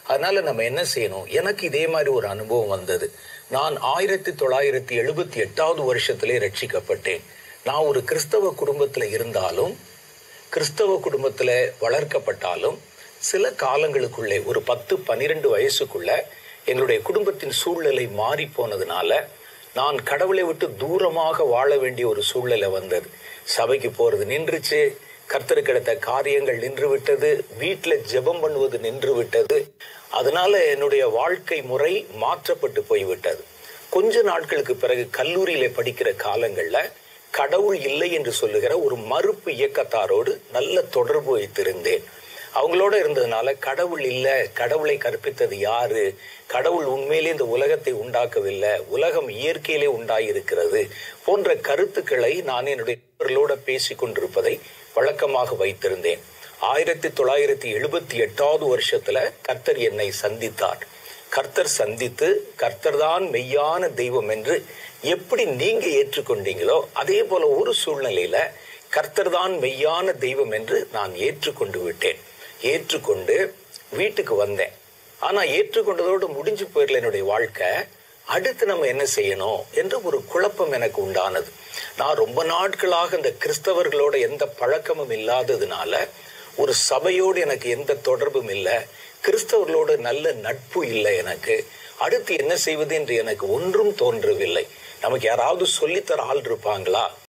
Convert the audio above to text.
அதனால நம்ம என்ன செய்யணும் எனக்கு இதே மாதிரி ஒரு அனுபவம் வந்தது நான் ஆயிரத்தி தொள்ளாயிரத்தி எழுபத்தி எட்டாவது வருஷத்திலே ரட்சிக்கப்பட்டேன் நான் ஒரு கிறிஸ்தவ குடும்பத்துல இருந்தாலும் கிறிஸ்தவ குடும்பத்துல வளர்க்கப்பட்டாலும் சில காலங்களுக்குள்ளே ஒரு பத்து பன்னிரெண்டு வயசுக்குள்ள எங்களுடைய குடும்பத்தின் சூழ்நிலை மாறி போனதுனால நான் கடவுளை விட்டு தூரமாக வாழ வேண்டிய ஒரு சூழ்நிலை வந்தது சபைக்கு போறது நின்றுச்சு கர்த்தருக்கு எடுத்த காரியங்கள் நின்று விட்டது வீட்டுல ஜெபம் பண்ணுவது நின்று விட்டது அதனால என்னுடைய வாழ்க்கை முறை மாற்றப்பட்டு போய்விட்டது கொஞ்ச நாட்களுக்கு பிறகு கல்லூரியில படிக்கிற காலங்கள்ல கடவுள் இல்லை என்று சொல்லுகிற ஒரு மறுப்பு இயக்கத்தாரோடு நல்ல தொடர்பு வைத்திருந்தேன் அவங்களோட இருந்ததுனால கடவுள் இல்ல கடவுளை கற்பித்தது யாரு கடவுள் உண்மையிலே இந்த உலகத்தை உண்டாக்கவில்லை உலகம் இயற்கையிலே உண்டாயிருக்கிறது போன்ற கருத்துக்களை நான் என்னுடைய நண்பர்களோட பேசி கொண்டிருப்பதை வழக்கமாக வைத்திருந்தேன் ஆயிரத்தி தொள்ளாயிரத்தி எழுபத்தி எட்டாவது வருஷத்துல கர்த்தர் என்னை சந்தித்தார் கர்த்தர் சந்தித்து கர்த்தர் தான் மெய்யான தெய்வம் என்று எப்படி நீங்க ஏற்றுக்கொண்டீங்களோ அதே போல ஒரு சூழ்நிலையில கர்த்தர் தான் மெய்யான தெய்வம் என்று நான் ஏற்றுக்கொண்டு விட்டேன் ஏற்றுக்கொண்டு வீட்டுக்கு வந்தேன் ஆனா ஏற்றுக்கொண்டதோடு முடிஞ்சு போயிடல என்னுடைய வாழ்க்கை அடுத்து நம்ம என்ன செய்யணும் என்று ஒரு குழப்பம் எனக்கு உண்டானது நான் ரொம்ப நாட்களாக இந்த கிறிஸ்தவர்களோட எந்த பழக்கமும் இல்லாததுனால ஒரு சபையோடு எனக்கு எந்த தொடர்பும் இல்லை கிறிஸ்தவர்களோடு நல்ல நட்பு இல்லை எனக்கு அடுத்து என்ன செய்வது என்று எனக்கு ஒன்றும் தோன்றவில்லை நமக்கு யாராவது சொல்லித்தர ஆள் இருப்பாங்களா